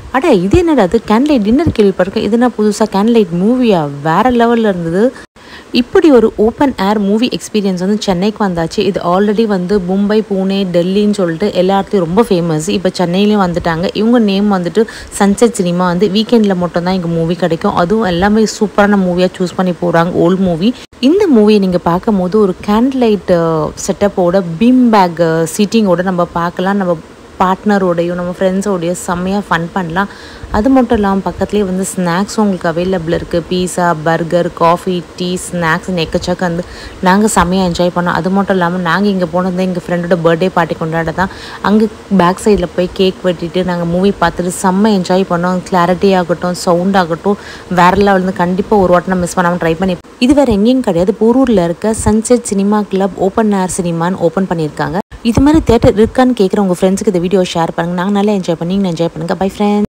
அட இது என்னடா அது கேன்லைட் டின்னர் கேள்விப்பட்டிருக்கேன் இது என்ன புதுசாக கேன்லைட் மூவியா வேற லெவலில் இருந்தது இப்படி ஒரு ஓப்பன் ஏர் மூவி எக்ஸ்பீரியன்ஸ் வந்து சென்னைக்கு வந்தாச்சு இது ஆல்ரெடி வந்து மும்பை பூனே டெல்லின்னு சொல்லிட்டு எல்லா இடத்துலையும் ரொம்ப ஃபேமஸ் இப்போ சென்னையிலையும் வந்துட்டாங்க இவங்க நேம் வந்துட்டு சன்செட் சினிமா வந்து வீக்கெண்டில் மட்டும்தான் இங்கே மூவி கிடைக்கும் அதுவும் எல்லாமே சூப்பரான மூவியாக சூஸ் பண்ணி போகிறாங்க ஓல்ட் மூவி இந்த மூவியை நீங்கள் பார்க்கும்போது ஒரு கேண்ட்லைட் செட்டப்போட பீம் பேக் சீட்டிங்கோட நம்ம பார்க்கலாம் நம்ம பார்ட்னரோடையும் நம்ம ஃப்ரெண்ட்ஸோடையும் செம்மையாக ஃபன் பண்ணலாம் அது மட்டும் இல்லாமல் பக்கத்துலேயே வந்து ஸ்நாக்ஸும் உங்களுக்கு அவைலபிள் இருக்குது pizza burger coffee tea snacks எக்கச்சக்க வந்து நாங்கள் செம்மையாக என்ஜாய் பண்ணோம் அது மட்டும் இல்லாமல் நாங்கள் இங்கே போனது எங்கள் ஃப்ரெண்டோட பர்த்டே பார்ட்டி கொண்டாட தான் அங்கே பேக் சைடில் போய் கேக் வெட்டிட்டு நாங்கள் மூவி பார்த்துட்டு செம்ம என்ஜாய் பண்ணோம் கிளாரிட்டி ஆகட்டும் சவுண்ட் ஆகட்டும் வேற லெவல் வந்து கண்டிப்பாக ஒரு வாட்டம் மிஸ் பண்ணாமல் ட்ரை பண்ணி இது வேறு எங்கேயும் கிடையாது போரூரில் இருக்க sunset cinema club open air சினிமான்னு ஓப்பன் பண்ணியிருக்காங்க இது மாதிரி தேட்டர் இருக்கான்னு கேட்குற உங்கள் ஃப்ரெண்ட்ஸுக்கு இந்த வீடியோ ஷேர் பண்ணுங்கள் நாங்கள் நல்லா என்ஜாய் பண்ணி நீங்கள் என்ஜாய் பண்ணுங்கள் பை ஃப்ரெண்ட்ஸ்